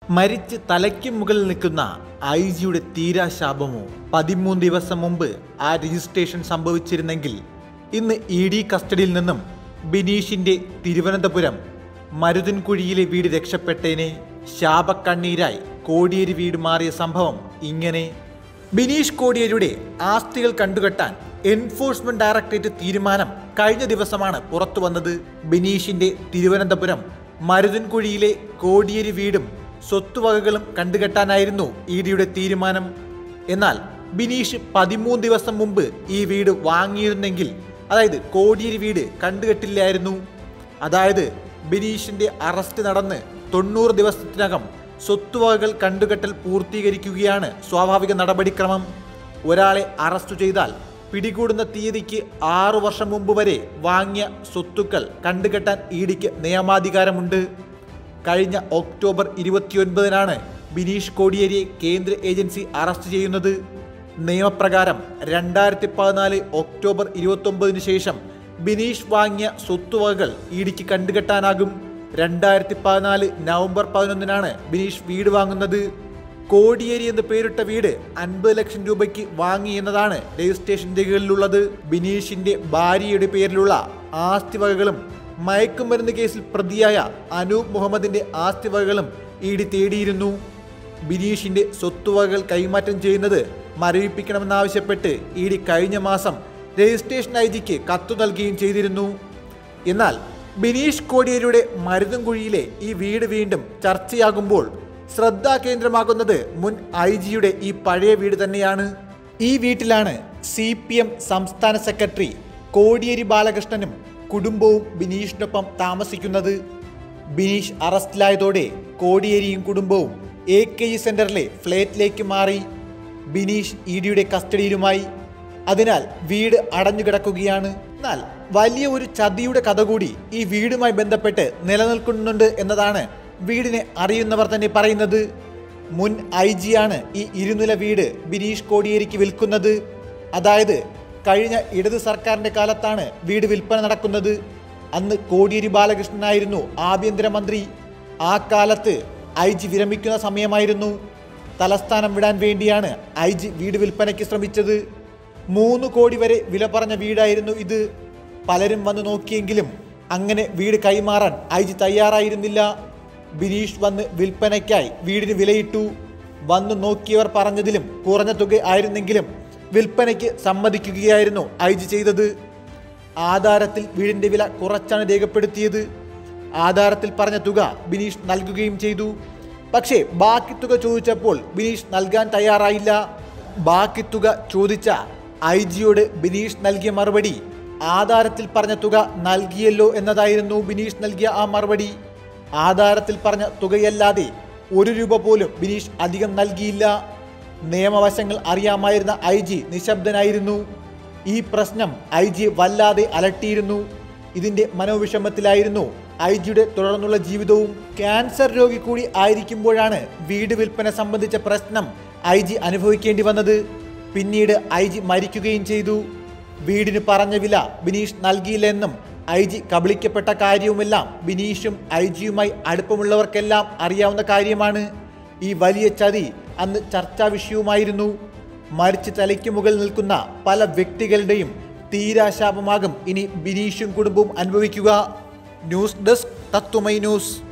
മരിച്ച് തലയ്ക്ക് മുകളിൽ നിൽക്കുന്ന ഐ ജിയുടെ തീരാശാപമോ പതിമൂന്ന് ദിവസം മുമ്പ് ആ രജിസ്ട്രേഷൻ സംഭവിച്ചിരുന്നെങ്കിൽ ഇന്ന് ഇ ഡി കസ്റ്റഡിയിൽ നിന്നും ബിനീഷിന്റെ തിരുവനന്തപുരം മരുതൻകുഴിയിലെ വീട് രക്ഷപ്പെട്ടേനെ ശാപക്കണ്ണീരായി കോടിയേരി വീട് മാറിയ സംഭവം ഇങ്ങനെ ബിനീഷ് കോടിയേരിയുടെ ആസ്തികൾ കണ്ടുകെട്ടാൻ എൻഫോഴ്സ്മെന്റ് ഡയറക്ടറേറ്റ് തീരുമാനം കഴിഞ്ഞ ദിവസമാണ് പുറത്തു വന്നത് ബിനീഷിന്റെ തിരുവനന്തപുരം മരുതൻകുഴിയിലെ കോടിയേരി വീടും സ്വത്തുവകകളും കണ്ടുകെട്ടാനായിരുന്നു ഇ ഡിയുടെ തീരുമാനം എന്നാൽ ബിനീഷ് പതിമൂന്ന് ദിവസം മുമ്പ് ഈ വീട് വാങ്ങിയിരുന്നെങ്കിൽ അതായത് കോടിയേരി വീട് കണ്ടുകെട്ടില്ലായിരുന്നു അതായത് ബിനീഷിന്റെ അറസ്റ്റ് നടന്ന് തൊണ്ണൂറ് ദിവസത്തിനകം സ്വത്തുവകകൾ കണ്ടുകെട്ടൽ പൂർത്തീകരിക്കുകയാണ് സ്വാഭാവിക നടപടിക്രമം ഒരാളെ അറസ്റ്റ് ചെയ്താൽ പിടികൂടുന്ന തീയതിക്ക് ആറു വർഷം മുമ്പ് വരെ വാങ്ങിയ സ്വത്തുക്കൾ കണ്ടുകെട്ടാൻ ഇഡിക്ക് നിയമാധികാരമുണ്ട് കഴിഞ്ഞ ഒക്ടോബർ ഇരുപത്തിയൊൻപതിനാണ് ബിനീഷ് കോടിയേരിയെ കേന്ദ്ര ഏജൻസി അറസ്റ്റ് ചെയ്യുന്നത് നിയമപ്രകാരം രണ്ടായിരത്തി പതിനാല് ഒക്ടോബർ ഇരുപത്തൊമ്പതിന് ശേഷം ബിനീഷ് വാങ്ങിയ സ്വത്തുവകകൾ ഇഡിക്ക് കണ്ടുകെട്ടാനാകും രണ്ടായിരത്തി പതിനാല് നവംബർ പതിനൊന്നിനാണ് ബിനീഷ് വീട് വാങ്ങുന്നത് കോടിയേരി എന്ന് പേരിട്ട വീട് അൻപത് ലക്ഷം രൂപയ്ക്ക് വാങ്ങി എന്നതാണ് രജിസ്ട്രേഷൻ രേഖകളിലുള്ളത് ബിനീഷിന്റെ ഭാര്യയുടെ പേരിലുള്ള ആസ്തിവകകളും മയക്കുമരുന്ന് കേസിൽ പ്രതിയായ അനൂപ് മുഹമ്മദിന്റെ ആസ്തിവകകളും ഇ ഡി തേടിയിരുന്നു ബിനീഷിന്റെ സ്വത്തുവകകൾ കൈമാറ്റം ചെയ്യുന്നത് മരവിപ്പിക്കണമെന്നാവശ്യപ്പെട്ട് ഇ ഡി കഴിഞ്ഞ മാസം രജിസ്ട്രേഷൻ ഐ ജിക്ക് കത്തു നൽകുകയും ചെയ്തിരുന്നു എന്നാൽ ബിനീഷ് കോടിയേരിയുടെ മരുതൻകുഴിയിലെ ഈ വീട് വീണ്ടും ചർച്ചയാകുമ്പോൾ ശ്രദ്ധാകേന്ദ്രമാകുന്നത് മുൻ ഐ ജിയുടെ ഈ പഴയ വീട് തന്നെയാണ് ഈ വീട്ടിലാണ് സി പി എം സംസ്ഥാന സെക്രട്ടറി കോടിയേരി ബാലകൃഷ്ണനും കുടുംബവും ബിനീഷിനൊപ്പം താമസിക്കുന്നത് ബിനീഷ് അറസ്റ്റിലായതോടെ കോടിയേരിയും കുടുംബവും എ കെ ഇ സെന്ററിലെ ഫ്ലാറ്റിലേക്ക് മാറി ബിനീഷ് ഇ ഡിയുടെ കസ്റ്റഡിയിലുമായി അതിനാൽ വീട് അടഞ്ഞുകിടക്കുകയാണ് എന്നാൽ വലിയ ഒരു ചതിയുടെ കഥ കൂടി ഈ വീടുമായി ബന്ധപ്പെട്ട് നിലനിൽക്കുന്നുണ്ട് എന്നതാണ് വീടിനെ അറിയുന്നവർ തന്നെ പറയുന്നത് മുൻ ഐ ജിയാണ് ഈ ഇരുനില വീട് ബിനീഷ് കോടിയേരിക്ക് വിൽക്കുന്നത് അതായത് കഴിഞ്ഞ ഇടത് സർക്കാരിന്റെ കാലത്താണ് വീട് വിൽപ്പന നടക്കുന്നത് അന്ന് കോടിയേരി ബാലകൃഷ്ണനായിരുന്നു ആഭ്യന്തരമന്ത്രി ആ കാലത്ത് ഐ ജി വിരമിക്കുന്ന സമയമായിരുന്നു തലസ്ഥാനം വിടാൻ വേണ്ടിയാണ് ഐ ജി വീട് വിൽപ്പനയ്ക്ക് ശ്രമിച്ചത് മൂന്ന് കോടി വരെ വില പറഞ്ഞ വീടായിരുന്നു ഇത് പലരും വന്ന് നോക്കിയെങ്കിലും അങ്ങനെ വീട് കൈമാറാൻ ഐ ജി തയ്യാറായിരുന്നില്ല ബിനീഷ് വന്ന് വിൽപ്പനയ്ക്കായി വീടിന് വിലയിട്ടു വന്ന് നോക്കിയവർ പറഞ്ഞതിലും കുറഞ്ഞ തുക ആയിരുന്നെങ്കിലും വിൽപ്പനയ്ക്ക് സമ്മതിക്കുകയായിരുന്നു ഐ ജി ചെയ്തത് ആധാരത്തിൽ വീടിന്റെ വില കുറച്ചാണ് രേഖപ്പെടുത്തിയത് ആധാരത്തിൽ പറഞ്ഞ തുക ബിനീഷ് നൽകുകയും ചെയ്തു പക്ഷേ ബാക്കി തുക ചോദിച്ചപ്പോൾ ബിനീഷ് നൽകാൻ തയ്യാറായില്ല ബാക്കി തുക ചോദിച്ച ഐ ജിയോട് ബിനീഷ് നൽകിയ മറുപടി ആധാരത്തിൽ പറഞ്ഞ തുക നൽകിയല്ലോ എന്നതായിരുന്നു ബിനീഷ് നൽകിയ ആ മറുപടി ആധാരത്തിൽ പറഞ്ഞ തുകയല്ലാതെ ഒരു രൂപ പോലും ബിനീഷ് അധികം നൽകിയില്ല നിയമവശങ്ങൾ അറിയാമായിരുന്ന ഐ ജി നിശബ്ദനായിരുന്നു ഈ പ്രശ്നം ഐ ജി വല്ലാതെ അലട്ടിയിരുന്നു ഇതിന്റെ മനോവിഷമത്തിലായിരുന്നു ഐ ജിയുടെ തുടർന്നുള്ള ജീവിതവും ക്യാൻസർ രോഗി കൂടി ആയിരിക്കുമ്പോഴാണ് വീട് വിൽപ്പന സംബന്ധിച്ച പ്രശ്നം ഐ ജി അനുഭവിക്കേണ്ടി വന്നത് പിന്നീട് ഐ ജി മരിക്കുകയും ചെയ്തു വീടിന് പറഞ്ഞ വില ബിനീഷ് നൽകിയില്ലെന്നും ഐ ജി കബളിക്കപ്പെട്ട കാര്യവുമെല്ലാം ബിനീഷും ഐ ജിയുമായി അടുപ്പമുള്ളവർക്കെല്ലാം അറിയാവുന്ന കാര്യമാണ് ഈ വലിയ ചതി അന്ന് ചർച്ചാ വിഷയവുമായിരുന്നു മരിച്ച് തലയ്ക്ക് മുകളിൽ നിൽക്കുന്ന പല വ്യക്തികളുടെയും തീരാശാപമാകും ഇനി ബിനീഷും കുടുംബവും അനുഭവിക്കുക ന്യൂസ് ഡെസ്ക് തത്വമൈ ന്യൂസ്